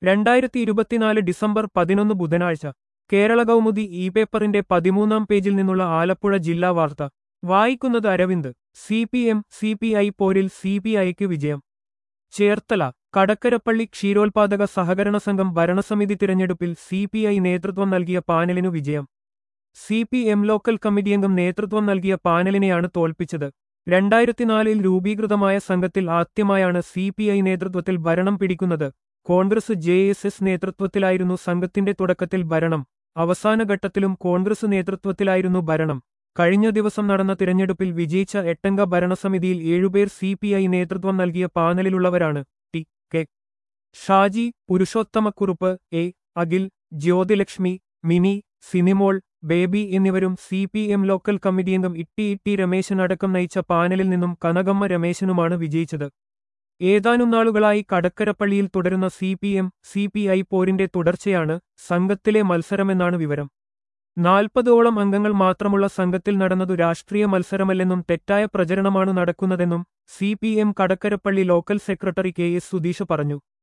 രണ്ടായിരത്തി ഇരുപത്തിനാല് ഡിസംബർ പതിനൊന്ന് ബുധനാഴ്ച കേരള കൗമുദി ഇ പേപ്പറിന്റെ പതിമൂന്നാം പേജിൽ നിന്നുള്ള ആലപ്പുഴ ജില്ലാ വാർത്ത വായിക്കുന്നത് Aravind C P M C P I പോരിൽ സി പി ഐക്ക് വിജയം ചേർത്തല കടക്കരപ്പള്ളി ക്ഷീരോത്പാദക സഹകരണ സംഘം ഭരണസമിതി തിരഞ്ഞെടുപ്പിൽ സി പി ഐ നേതൃത്വം നൽകിയ പാനലിനു വിജയം C P M local committee അംഗം നേതൃത്വം നൽകിയ പാനലിനെയാണ് തോൽപ്പിച്ചത് രണ്ടായിരത്തിനാലിൽ രൂപീകൃതമായ സംഘത്തിൽ ആദ്യമായാണ് സി പി ഐ നേതൃത്വത്തിൽ ഭരണം പിടിക്കുന്നത് കോൺഗ്രസ് ജെ എസ് എസ് നേതൃത്വത്തിലായിരുന്നു സംഘത്തിന്റെ തുടക്കത്തിൽ ഭരണം അവസാന ഘട്ടത്തിലും കോൺഗ്രസ് നേതൃത്വത്തിലായിരുന്നു ഭരണം കഴിഞ്ഞ ദിവസം നടന്ന തിരഞ്ഞെടുപ്പിൽ വിജയിച്ച എട്ടംഗ ഭരണസമിതിയിൽ ഏഴുപേർ സി പി ഐ നേതൃത്വം നൽകിയ പാനലിലുള്ളവരാണ് T K Shaji Purushothamakkurup A Akhil Jyothilakshmi Mini Sinimol Baby എന്നിവരും C P M local committee അംഗം ഇട്ടി ഇട്ടി രമേശൻ അടക്കം നയിച്ച പാനലിൽ നിന്നും കനകമ്മ രമേശനുമാണ് വിജയിച്ചത് ഏതാനും നാളുകളായി കടക്കരപ്പള്ളിയിൽ തുടരുന്ന C P M C P I പോരിന്റെ തുടർച്ചയാണ് സംഘത്തിലെ മത്സരമെന്നാണ് വിവരം നാൽപ്പതോളം അംഗങ്ങൾ മാത്രമുള്ള സംഘത്തിൽ നടന്നതു രാഷ്ട്രീയ മത്സരമല്ലെന്നും തെറ്റായ പ്രചരണമാണ് നടക്കുന്നതെന്നും C P M Kadakkarappally local secretary K S Sudheesh പറഞ്ഞു